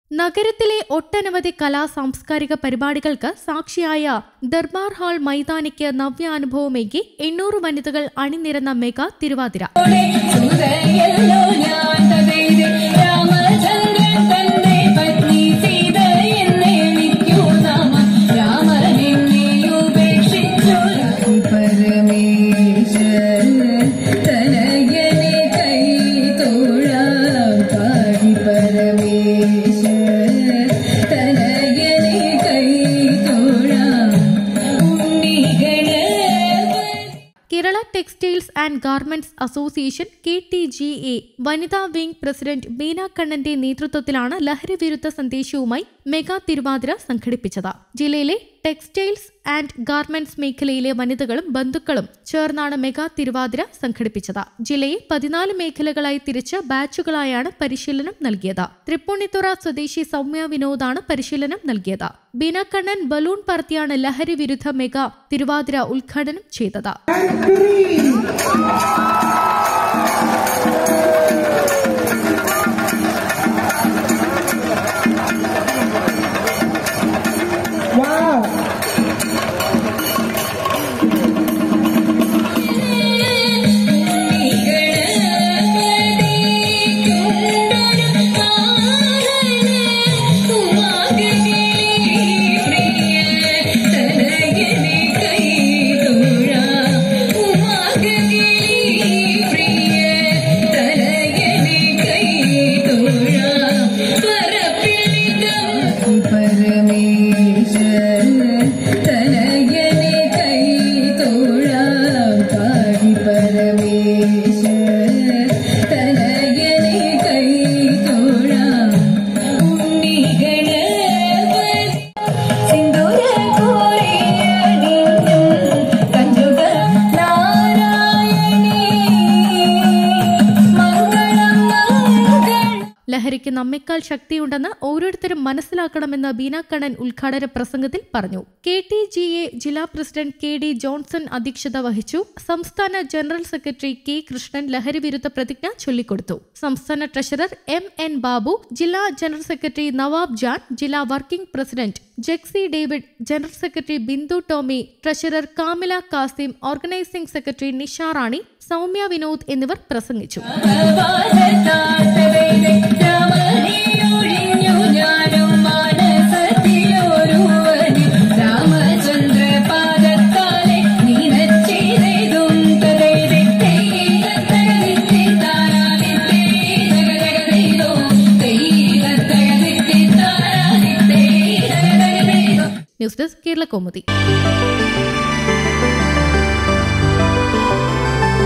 നഗരത്തിലെ ഒട്ടനവധി കലാ സാംസ്കാരിക പരിപാടികൾക്ക് സാക്ഷിയായ ദർബാർ ഹാൾ മൈതാനിക്ക് നവ്യാനുഭവമേകി എണ്ണൂറ് വനിതകൾ അണിനിരന്ന മെഗാ തിരുവാതിര സുതയല്ലോ ഞാൻ തകൈത് രാമചന്ദ്രൻ തന്റെ പത്നി സീത എന്നെ വിളിക്കൂ നാമ രാമനെ ഉപേക്ഷിച്ചു പരമേശ്വര തനയനെ കൈ തോഴാം പാടി പരമേശ്വര തനയനെ കൈ തോഴാം ഉണ്ണിഗണപതി Kerala textiles and garments association K T G A വനിതാ വിംഗ് പ്രസിഡന്റ് ബീന കണ്ണന്റെ നേതൃത്വത്തിലാണ് ലഹരി വിരുദ്ധ സന്ദേശവുമായി മെഗാ തിരുവാതിര സംഘടിപ്പിച്ചത് ജില്ലയിലെ ടെക്സ്റ്റൈൽസ് ആൻഡ് ഗാർമെന്റ്സ് മേഖലയിലെ വനിതകളും ബന്ധുക്കളും ചേർന്നാണ് മെഗാ തിരുവാതിര സംഘടിപ്പിച്ചത് ജില്ലയെ പതിനാല് മേഖലകളായി തിരിച്ച് ബാച്ചുകളായാണ് പരിശീലനം നൽകിയത് തൃപ്പൂണിത്തുറ സ്വദേശി സൗമ്യ വിനോദാണ് പരിശീലനം നൽകിയത് ബീന കണ്ണൻ ബലൂൺ പറത്തിയാണ് ലഹരി വിരുദ്ധ മെഗാ തിരുവാതിര ഉദ്ഘാടനം ചെയ്തത് പരമേശ്വര തനയനെ കൈ തോഴാം പാടി പരമേശ്വര തനയനെ കൈ തോഴാം ഉണ്ണിഗണപതി സിന്ദൂര കോരിയണിഞ്ഞും കഞ്ചുക നാരായണീ മംഗളം മംഗളം ലഹരിക്ക് നമ്മെക്കാൾ ശക്തിയുണ്ടെന്ന് ഓരോരുത്തരും മനസ്സിലാക്കണമെന്ന് ബീന കണ്ണൻ ഉദ്ഘാടന പ്രസംഗത്തിൽ പറഞ്ഞു കെ ടി ജി എ ജില്ലാ പ്രസിഡന്റ് കെ ഡി ജോൺസൺ അധ്യക്ഷത വഹിച്ചു സംസ്ഥാന ജനറൽ സെക്രട്ടറി കെ കൃഷ്ണൻ ലഹരി വിരുദ്ധ പ്രതിജ്ഞ ചൊല്ലിക്കൊടുത്തു സംസ്ഥാന ട്രഷറർ എം എൻ ബാബു ജില്ലാ ജനറൽ സെക്രട്ടറി നവാബ് ജാൻ ജില്ലാ working president Jexy David general secretary Bindu Tommy treasurer Kamila Kasim organising secretary Nisha Rani Soumya Vinod എന്നിവർ പ്രസംഗിച്ചു രാമചന്ദ്ര പാദത്താലെ നീനച്ചെയ്തും ന്യൂസ് ഡെസ്ക് കേരള കൗമുദി